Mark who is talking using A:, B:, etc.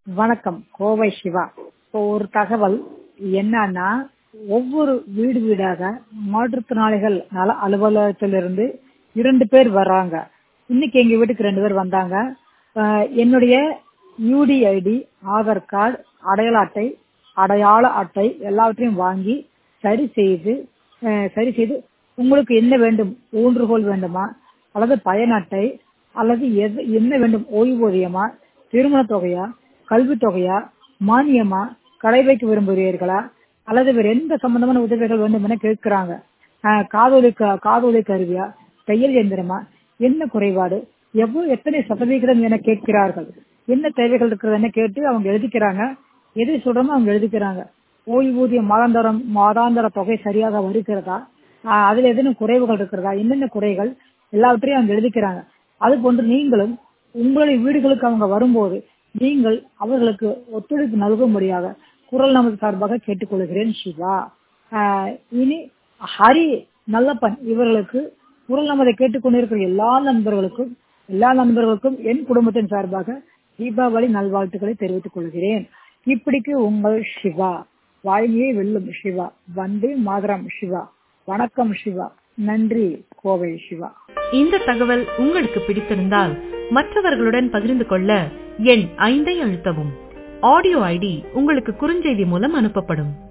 A: வணக்கம் கோவை சிவா இப்போ ஒரு தகவல் என்னன்னா ஒவ்வொரு வீடு வீடாக மாற்றுத்திறனாளிகள் நல அலுவலகத்திலிருந்து இரண்டு பேர் வர்றாங்க இன்னைக்கு எங்க வீட்டுக்கு ரெண்டு பேர் வந்தாங்க அஹ் என்னுடைய யூடிஐடி ஆதார் கார்டு அடையாள அட்டை அடையாள அட்டை எல்லாவற்றையும் வாங்கி சரி செய்து அஹ் சரி செய்து உங்களுக்கு என்ன வேண்டும் ஊன்றுகோல் வேண்டுமா அல்லது பயன் அட்டை அல்லது எது என்ன வேண்டும் ஓய்வூதியமா திருமண தொகையா கல்வித் தொகையா மானியமா கடை வைக்க விரும்புகிறீர்களா அல்லது வேறு எந்த சம்பந்தமான உதவிகள் வேண்டும் என கேட்கிறாங்க ஆஹ் காதொலி க- காதொலி கருவியா தையல் இயந்திரமா என்ன குறைபாடு எவ்வளவு எத்தனை சதவிகிதம் என கேட்கிறார்கள் என்ன தேவைகள் இருக்கிறது என கேட்டு அவங்க எழுதிக்கிறாங்க எதை சொல்றோமோ அவங்க எழுதிக்கிறாங்க ஓய்வூதியம் மாதாந்தரம் மாதாந்திர தொகை சரியாக வருகிறதா ஆஹ் அதுல எதுவும் குறைவுகள் இருக்கிறதா என்னென்ன குறைகள் எல்லாவற்றையும் அவங்க எழுதிக்கிறாங்க அது போன்று நீங்களும் உங்களுடைய வீடுகளுக்கு அவங்க வரும்போது நீங்கள் அவர்களுக்கு ஒத்துழைப்பு நல்கும்படியாக குரல் நமது சார்பாக கேட்டுக்கொள்கிறேன் சிவா ஆஹ் இனி ஹரி நல்லப்பன் இவர்களுக்கு குரல் நமதை கேட்டுக்கொண்டிருக்கிற எல்லா நண்பர்களுக்கும் எல்லா நண்பர்களுக்கும் என் குடும்பத்தின் சார்பாக தீபாவளி நல்வாழ்த்துக்களை தெரிவித்துக் கொள்கிறேன் இப்படிக்கு உங்கள் சிவா வாய்மையை வெல்லும் சிவா வந்தே மாதரம் சிவா வணக்கம் சிவா நன்றி கோவை சிவா
B: இந்த தகவல் உங்களுக்கு பிடித்திருந்தால் மற்றவர்களுடன் பகிர்ந்து கொள்ள எண் ஐந்தை அழுத்தவும் ஆடியோ ஐடி உங்களுக்கு குறுஞ்செய்தி மூலம் அனுப்பப்படும்